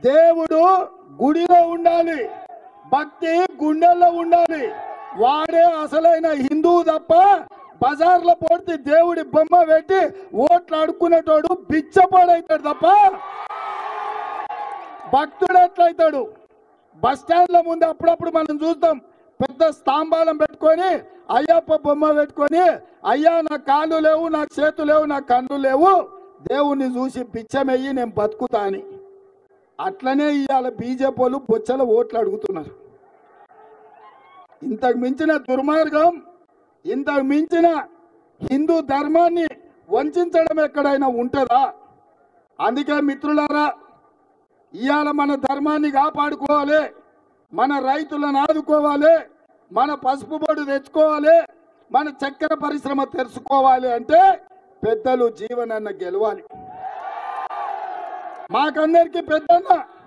దేవుడు గుడిలో ఉండాలి భక్తి గుండెల్లో ఉండాలి వాడే అసలైన హిందువు తప్ప బజార్లో పోడితే దేవుడి బొమ్మ పెట్టి ఓట్లు అడుక్కునేటోడు బిచ్చపాడైతాడు తప్ప భక్తుడు ఎట్లయితాడు బస్ స్టాండ్ల ముందు అప్పుడప్పుడు మనం చూస్తాం పెద్ద స్తంభాలం పెట్టుకొని అయ్యప్ప బొమ్మ పెట్టుకొని అయ్యా నా కాళ్ళు లేవు నా చేతులు లేవు నా కళ్ళు లేవు దేవుణ్ణి చూసి పిచ్చమెయ్యి నేను బతుకుతా అని అట్లనే ఇవాళ బీజేపీ వాళ్ళు బొచ్చల ఓట్లు అడుగుతున్నారు ఇంతకు మించిన దుర్మార్గం ఇంతకు మించిన హిందూ ధర్మాన్ని వంచడం ఎక్కడైనా ఉంటుందా అందుకే మిత్రులారా ఇవాళ మన ధర్మాన్ని కాపాడుకోవాలి మన రైతులను ఆదుకోవాలి మన పసుపు బొడు తెచ్చుకోవాలి మన చక్కెర పరిశ్రమ తెరుచుకోవాలి అంటే పెద్దలు జీవనన్న గెలవాలి మాకందరికి పెద్దన్న